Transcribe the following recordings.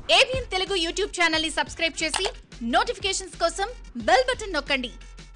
ABN Telugu YouTube channel ని subscribe చేసి notifications కోసం బెల్ బటన్ నొక్కండి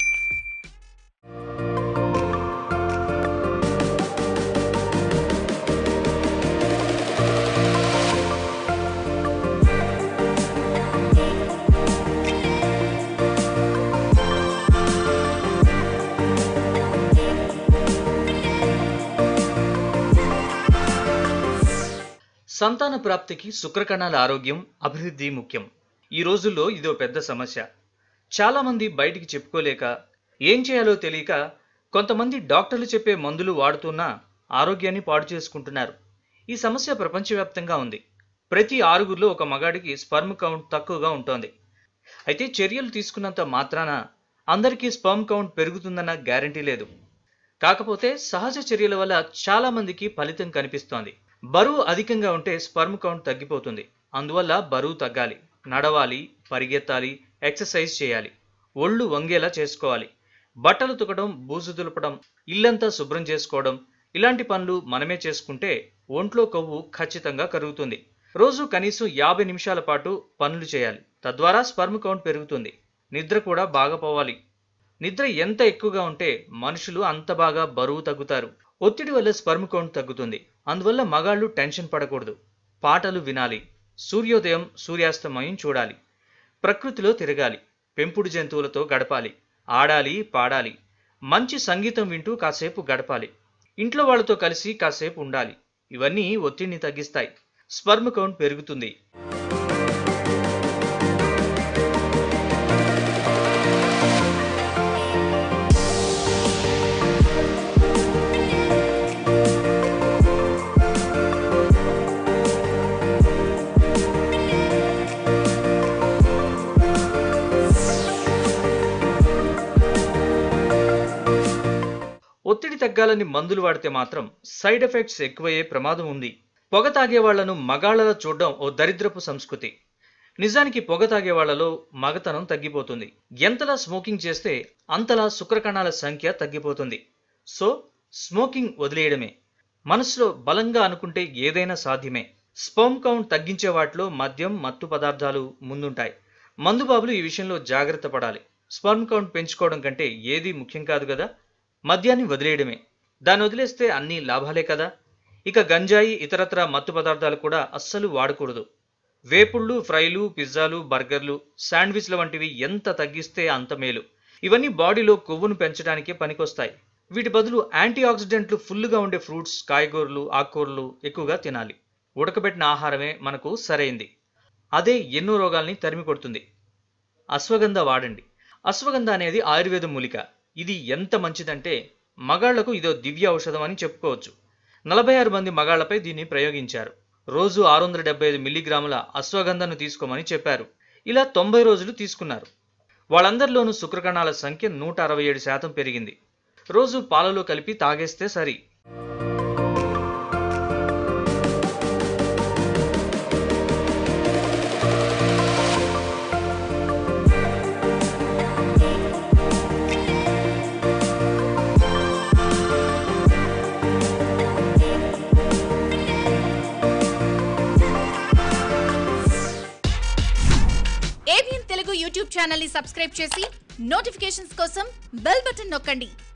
సంతాన ప్రాప్తికి శుక్రకణాల ఆరోగ్యం అభివృద్ధి ముఖ్యం ఈ రోజుల్లో ఇదో పెద్ద సమస్య చాలామంది బయటికి చెప్పుకోలేక ఏం చేయాలో తెలియక కొంతమంది డాక్టర్లు చెప్పే మందులు వాడుతున్నా ఆరోగ్యాన్ని పాడు చేసుకుంటున్నారు ఈ సమస్య ప్రపంచవ్యాప్తంగా ఉంది ప్రతి ఆరుగురిలో ఒక మగాడికి స్పర్మ్ కౌంట్ తక్కువగా ఉంటోంది అయితే చర్యలు తీసుకున్నంత మాత్రాన అందరికీ స్పర్మ్ కౌంట్ పెరుగుతుందన్న గ్యారంటీ లేదు కాకపోతే సహజ చర్యల వల్ల చాలా మందికి ఫలితం కనిపిస్తోంది బరువు అధికంగా ఉంటే స్పర్మ్ కౌంట్ తగ్గిపోతుంది అందువల్ల బరువు తగ్గాలి నడవాలి పరిగెత్తాలి ఎక్సర్సైజ్ చేయాలి ఒళ్ళు వంగేలా చేసుకోవాలి బట్టలు తుకడం బూజు దులపడం ఇల్లంతా శుభ్రం చేసుకోవడం ఇలాంటి పనులు మనమే చేసుకుంటే ఒంట్లో కొవ్వు ఖచ్చితంగా కరుగుతుంది రోజు కనీసం యాభై నిమిషాల పాటు పనులు చేయాలి తద్వారా స్పర్మ్ కౌంట్ పెరుగుతుంది నిద్ర కూడా బాగా పోవాలి నిద్ర ఎంత ఎక్కువగా ఉంటే మనుషులు అంత బాగా బరువు తగ్గుతారు ఒత్తిడి వల్ల స్పర్మ్ కౌంట్ తగ్గుతుంది అందువల్ల మగాళ్ళు టెన్షన్ పడకూడదు పాటలు వినాలి సూర్యోదయం సూర్యాస్తమయం చూడాలి ప్రకృతిలో తిరగాలి పెంపుడు జంతువులతో గడపాలి ఆడాలి పాడాలి మంచి సంగీతం వింటూ కాసేపు గడపాలి ఇంట్లో వాళ్ళతో కలిసి కాసేపు ఉండాలి ఇవన్నీ ఒత్తిడిని తగ్గిస్తాయి స్పర్మ్ కౌంట్ పెరుగుతుంది ఒత్తిడి తగ్గాలని మందులు వాడితే మాత్రం సైడ్ ఎఫెక్ట్స్ ఎక్కువయ్యే ప్రమాదం ఉంది పొగ తాగే వాళ్లను మగాళ్లలో చూడడం ఓ దరిద్రపు సంస్కృతి నిజానికి పొగ తాగే వాళ్లలో మగతనం తగ్గిపోతుంది ఎంతలా స్మోకింగ్ చేస్తే అంతలా శుక్రకణాల సంఖ్య తగ్గిపోతుంది సో స్మోకింగ్ వదిలేయడమే మనసులో బలంగా అనుకుంటే ఏదైనా సాధ్యమే స్పర్మ్ కౌంట్ తగ్గించే వాటిలో మద్యం మత్తు పదార్థాలు ముందుంటాయి మందుబాబులు ఈ విషయంలో జాగ్రత్త పడాలి స్పర్మ్ కౌంట్ పెంచుకోవడం కంటే ఏది ముఖ్యం కాదు కదా మద్యాన్ని వదిలేయడమే దాన్ని వదిలేస్తే అన్ని లాభాలే కదా ఇక గంజాయి ఇతరత్ర మత్తు పదార్థాలు కూడా అస్సలు వాడకూడదు వేపుళ్ళు ఫ్రైలు పిజ్జాలు బర్గర్లు శాండ్విచ్ల వంటివి ఎంత తగ్గిస్తే అంత మేలు ఇవన్నీ బాడీలో కొవ్వును పెంచడానికి పనికొస్తాయి వీటి బదులు యాంటీ ఆక్సిడెంట్లు ఫుల్గా ఉండే ఫ్రూట్స్ కాయగూరలు ఆకుకూరలు ఎక్కువగా తినాలి ఉడకబెట్టిన ఆహారమే మనకు సరైంది అదే ఎన్నో రోగాల్ని తరిమి కొడుతుంది అశ్వగంధ వాడండి అశ్వగంధ అనేది ఆయుర్వేద మూలిక ఇది ఎంత మంచిదంటే మగాళ్లకు ఇదో దివ్య ఔషధం అని చెప్పుకోవచ్చు నలభై ఆరు మంది మగాళ్లపై దీన్ని ప్రయోగించారు రోజు ఆరు వందల డెబ్బై ఐదు మిల్లీగ్రాముల అశ్వగంధను తీసుకోమని చెప్పారు ఇలా తొంభై రోజులు తీసుకున్నారు వాళ్ళందరిలోనూ శుక్రకణాల సంఖ్య నూట అరవై ఏడు శాతం పెరిగింది రోజు పాలలో కలిపి తాగేస్తే సరి ఏబిఎన్ తెలుగు యూట్యూబ్ ఛానల్ ని సబ్స్క్రైబ్ చేసి నోటిఫికేషన్స్ కోసం బెల్ బటన్ నొక్కండి